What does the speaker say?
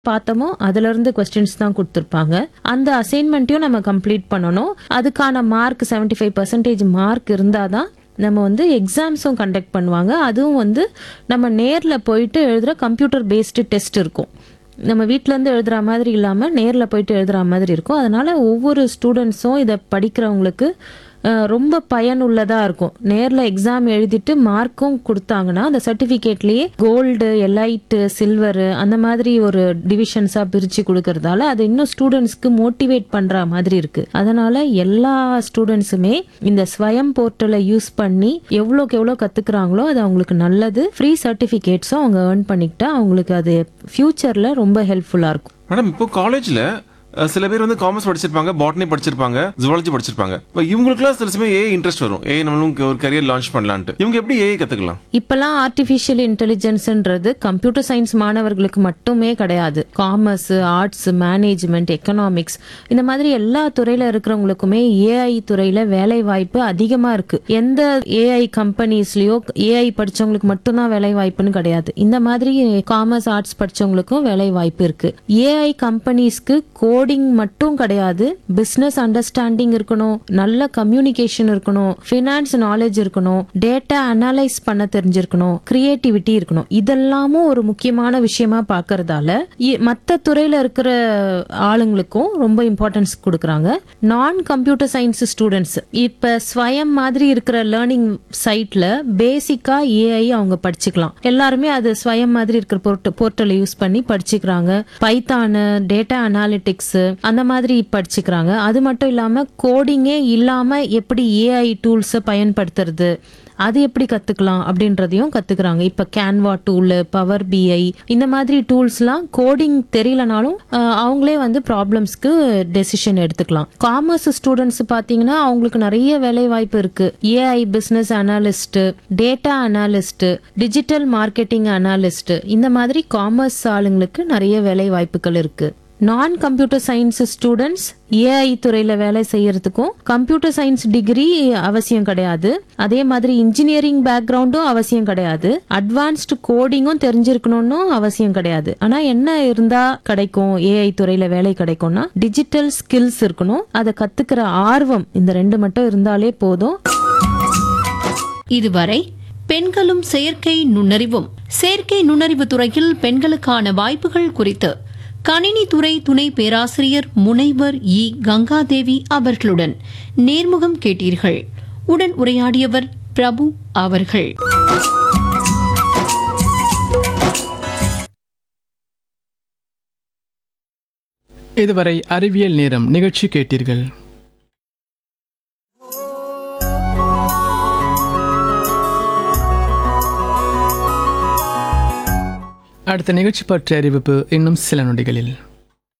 பார்த்தோமோ அதுல இருந்து கொஸ்டின்ஸ் தான் கொடுத்துருப்பாங்க அந்த அசைன்மெண்ட்டையும் நம்ம கம்ப்ளீட் பண்ணணும் அதுக்கான மார்க் 75% ஃபைவ் பர்சன்டேஜ் மார்க் இருந்தால் தான் நம்ம வந்து எக்ஸாம்ஸும் கண்டக்ட் பண்ணுவாங்க அதுவும் வந்து நம்ம நேரில் போயிட்டு எழுதுகிற கம்ப்யூட்டர் பேஸ்டு டெஸ்ட் இருக்கும் நம்ம வீட்ல இருந்து எழுதுற மாதிரி இல்லாமல் நேரில் போயிட்டு எழுதுற மாதிரி இருக்கும் அதனால ஒவ்வொரு ஸ்டூடெண்ட்ஸும் இதை படிக்கிறவங்களுக்கு அஹ், ரொம்ப பயனுள்ளதாக இருக்கும் நேரில் எக்ஸாம் எழுதிட்டு மார்க்கும் கொடுத்தாங்கன்னா அந்த சர்டிஃபிகேட்லேயே கோல்டு எலைட்டு சில்வரு அந்த மாதிரி ஒரு டிவிஷன்ஸாக பிரித்து கொடுக்கறதால அது இன்னும் ஸ்டூடெண்ட்ஸ்க்கு மோட்டிவேட் பண்ணுற மாதிரி இருக்கு அதனால எல்லா ஸ்டூடெண்ட்ஸுமே இந்த ஸ்வயம் போர்ட்டலை யூஸ் பண்ணி எவ்வளோக்கு எவ்வளோ கற்றுக்குறாங்களோ அது அவங்களுக்கு நல்லது ஃப்ரீ சர்டிஃபிகேட்ஸும் அவங்க ஏர்ன் பண்ணிக்கிட்டா அவங்களுக்கு அது ஃப்யூச்சரில் ரொம்ப ஹெல்ப்ஃபுல்லாக இருக்கும் மேடம் இப்போ காலேஜ்ல அஹ், சில பேர் வந்து காமர்ஸ் படிச்சிருப்பாங்க பாட்னி படிச்சிருப்பாங்க ஜுவாலஜி படிச்சிருப்பாங்க இப்போ இவங்களுக்குலாம் சில சமயம் ஏ இன்ட்ரெஸ்ட் வரும் ஏ நம்மளும் ஒரு கரியர் லான்ச் பண்ணலான்ட்டு இவங்க எப்படி ஏஐ கத்துக்கலாம் இப்பெல்லாம் ஆர்டிஃபிஷியல் இன்டெலிஜென்ஸ்ன்றது கம்ப்யூட்டர் சயின்ஸ் மாணவர்களுக்கு மட்டுமே கிடையாது காமர்ஸ் ஆர்ட்ஸ் மேனேஜ்மெண்ட் எக்கனாமிக்ஸ் இந்த மாதிரி எல்லா துறையில இருக்கிறவங்களுக்குமே ஏஐ துறையில வேலை வாய்ப்பு அதிகமா இருக்கு எந்த ஏஐ கம்பெனிஸ்லயோ ஏஐ படிச்சவங்களுக்கு மட்டும்தான் வேலை வாய்ப்புன்னு கிடையாது இந்த மாதிரி காமர்ஸ் ஆர்ட்ஸ் படிச்சவங்களுக்கும் வேலை வாய்ப்பு இருக்கு ஏஐ கம்பெனிஸ்க்கு கோடிங் மட்டும் கிடையாது பிசினஸ் அண்டர்ஸ்டாண்டிங் இருக்கணும் நல்ல கம்யூனிகேஷன் இருக்கணும் ஃபினான்ஸ் நாலேஜ் இருக்கணும் டேட்டா அனலைஸ் பண்ண தெரிஞ்சிருக்கணும் கிரியேட்டிவிட்டி இருக்கணும் இதெல்லாமும் ஒரு முக்கியமான விஷயமா பார்க்கறதால இ- மத்த துறையில இருக்கிற ஆளுங்களுக்கும் ரொம்ப இம்பார்ட்டன்ஸ் கொடுக்கறாங்க நான் கம்ப்யூட்டர் சயின்ஸ் ஸ்டூடெண்ட்ஸ் இப்ப ஸ்வயம் மாதிரி இருக்கிற லேர்னிங் சைட்ல பேசிக்கா ஏஐ அவங்க படிச்சுக்கலாம் எல்லாருமே அது ஸ்வயம் மாதிரி இருக்கிற போர்ட்டலை யூஸ் பண்ணி படிச்சுக்கிறாங்க பைத்தானு டேட்டா அனாலிட்டிக்ஸ் அந்த மாதிரி படிச்சுக்கிறாங்க அது மட்டும் இல்லாம கோடிங்கே இல்லாம எப்படி ஏஐ டூல்ஸை பயன்படுத்துறது அது எப்படி கத்துக்கலாம் அப்படின்றதையும் கத்துக்கிறாங்க இப்ப கேன்வா டூல் பவர் பிஐ இந்த மாதிரி டூல்ஸ்லாம் கோடிங் தெரியலனாலும் அஹ், அவங்களே வந்து ப்ராப்ளம்ஸ்க்கு டெசிஷன் எடுத்துக்கலாம் காமர்ஸ் ஸ்டூடெண்ட்ஸ் பாத்தீங்கன்னா அவங்களுக்கு நிறைய வேலை வாய்ப்பு இருக்கு AI business analyst data analyst digital marketing analyst இந்த மாதிரி காமர்ஸ் ஆளுங்களுக்கு நிறைய வேலை வாய்ப்புகள் இருக்கு நான் கம்ப்யூட்டர் சயின்ஸ் ஸ்டூடெண்ட்ஸ் ஏஐ துறையில வேலை செய்யறதுக்கும் கம்ப்யூட்டர் சயின்ஸ் டிகிரி அவசியம் கிடையாது அதே மாதிரி இன்ஜினியரிங் பேக்ரவுண்டும் அவசியம் கிடையாது அட்வான்ஸ்டு கோடிங்கும் தெரிஞ்சிருக்கணும்னு அவசியம் கிடையாது ஆனா என்ன இருந்தா கிடைக்கும் ஏஐ துறையில வேலை கிடைக்கும்னா டிஜிட்டல் ஸ்கில்ஸ் இருக்கணும் அதை கத்துக்கிற ஆர்வம் இந்த ரெண்டு மட்டும் இருந்தாலே போதும் இதுவரை பெண்களும் செயற்கை நுண்ணறிவும் செயற்கை நுண்ணறிவு துறையில் பெண்களுக்கான வாய்ப்புகள் குறித்து கணினித்துறை துணை பேராசிரியர் முனைவர் இ கங்காதேவி அவர்களுடன் நேர்முகம் கேட்டீர்கள் உடன் உரையாடியவர் பிரபு அவர்கள் இதுவரை அறிவியல் நேரம் நிகழ்ச்சி கேட்டீர்கள் அடுத்த நிகழ்ச்சி பற்றிய அறிவிப்பு இன்னும் சில நொடிகளில்